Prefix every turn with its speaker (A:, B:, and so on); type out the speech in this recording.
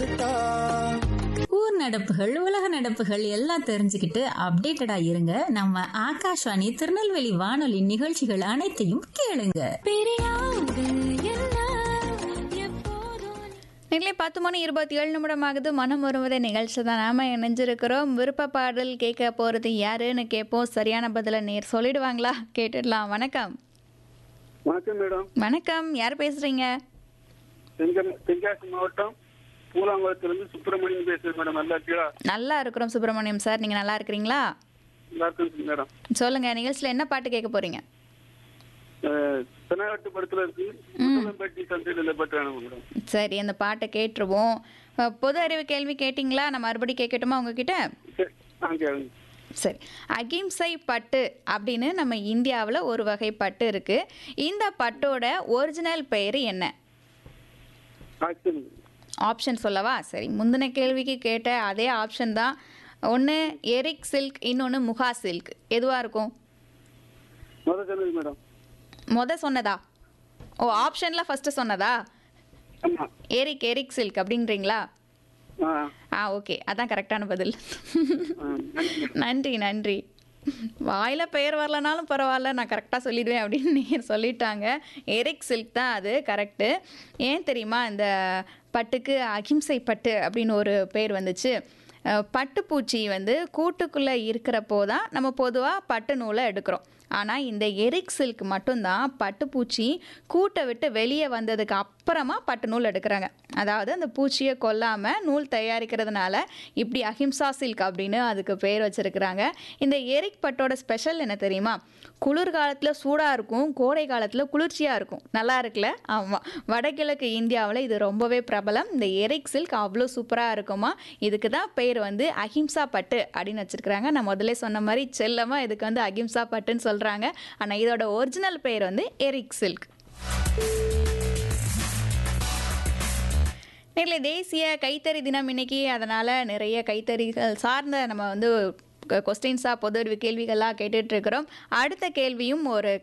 A: இருக்கா
B: ஊர் நடப்புகள் உலக நடப்புகள் எல்லாம் தெரிஞ்சுக்கிட்டு அப்டேட்டடா இருங்க நம்ம ஆகாஷ்வாணி திருநெல்வேலி வானொலி நிகழ்ச்சிகள் அனைத்தையும் கேளுங்க
C: நெல்லை பத்து மணி இருபத்தி ஏழு நிமிடம் ஆகுது மனம் வருவதே நிகழ்ச்சி தான் நாம இணைஞ்சிருக்கிறோம் விருப்ப பாடல் கேட்க போறது யாருன்னு கேட்போம் சரியான பதில நேர் சொல்லிடுவாங்களா கேட்டுடலாம் வணக்கம்
D: வணக்கம் மேடம்
C: வணக்கம் யார் பேசுறீங்க
D: தென்க- தென்காசி மாவட்டம் பூலாங்குளத்திலிருந்து சுப்பிரமணியன் பேசுறேன் மேடம் நல்லா இருக்கீங்களா
C: நல்லா இருக்கிறோம் சுப்பிரமணியம் சார் நீங்க நல்லா இருக்கிறீங்களா
D: நல்லா இருக்கேன் மேடம்
C: சொல்லுங்க நிகழ்ச்சியில என்ன பாட்டு கேட்க போறீங்க
D: தென்னாட்டு படத்துல இருக்கு முதலம்பட்டி சந்தையில் இந்த பாட்டு வேணும் மேடம்
C: சரி அந்த பாட்டை கேட்டுருவோம் அஹ், பொது அறிவு கேள்வி கேட்டிங்களா நான் மறுபடியும் கேட்கட்டுமா உங்ககிட்ட
D: சரி ஆ கேளுங்க
C: சரி அகிம்சை பட்டு அப்படின்னு நம்ம இந்தியாவில் ஒரு வகை பட்டு இருக்கு இந்த பட்டோட ஒரிஜினல் பெயர் என்ன
D: ஆக்சன்
C: ஆப்ஷன் சொல்லவா சரி முந்தின கேள்விக்கு கேட்ட அதே ஆப்ஷன் தான் ஒன்று எரிக் சில்க் இன்னொன்று முகா சில்க் எதுவாக இருக்கும்
D: முதல் சொன்னது மேடம்
C: மொத சொன்னதா ஓ ஆப்ஷனில் ஃபஸ்ட்டு சொன்னதா
D: ஆமா
C: எரிக் எரிக் சில்க் அப்படின்றீங்களா
D: ஆ
C: ஆ ஓகே அதான் கரெக்டான பதில்
D: ஆ, நன்றி மேடம்.
C: நன்றி நன்றி வாயில் பெயர் வரலனாலும் பரவாயில்ல நான் கரெக்டாக சொல்லிடுவேன் அப்படின்னு நீங்கள் சொல்லிட்டாங்க எரிக் சில்க் தான் அது கரெக்டு ஏன் தெரியுமா இந்த பட்டுக்கு அகிம்சை பட்டு அப்படின்னு ஒரு பேர் வந்துச்சு அஹ், பட்டுப்பூச்சி வந்து கூட்டுக்குள்ளே இருக்கிறப்போ தான் நம்ம பொதுவாக பட்டு நூலை எடுக்கிறோம் ஆனால் இந்த எரிக் சில்க் மட்டும்தான் பட்டுப்பூச்சி கூட்டை விட்டு வெளியே வந்ததுக்கு அப்புறமா பட்டு நூல் எடுக்கிறாங்க அதாவது அந்த பூச்சியை கொல்லாமல் நூல் தயாரிக்கிறதுனால இப்படி அஹிம்சா சில்க் அப்படின்னு அதுக்கு பேர் வச்சிருக்கிறாங்க இந்த எரிக் பட்டோட ஸ்பெஷல் என்ன தெரியுமா குளிர்காலத்தில் சூடாக இருக்கும் கோடை காலத்தில் குளிர்ச்சியாக இருக்கும் நல்லா இருக்குல்ல ஆமாம் வடகிழக்கு இந்தியாவில் இது ரொம்பவே பிரபலம் இந்த எரிக் சில்க் அவ்வளோ சூப்பராக இருக்குமா இதுக்கு தான் பேர் வந்து அஹிம்சா பட்டு அப்படின்னு வச்சிருக்கிறாங்க நான் முதல்ல சொன்ன மாதிரி செல்லமாக இதுக்கு வந்து அஹிம்சா பட்டுன்னு சொல்கிறாங்க ஆனால் இதோட ஒரிஜினல் பேர் வந்து எரிக் சில்க் நேரில் தேசிய கைத்தறி தினம் இன்னைக்கு அதனால் நிறைய கைத்தறிகள் சார்ந்த நம்ம வந்து கொஸ்டின்ஸாக பொது அறிவு கேள்விகளாக கேட்டுட்டு இருக்கிறோம் அடுத்த கேள்வியும் ஒரு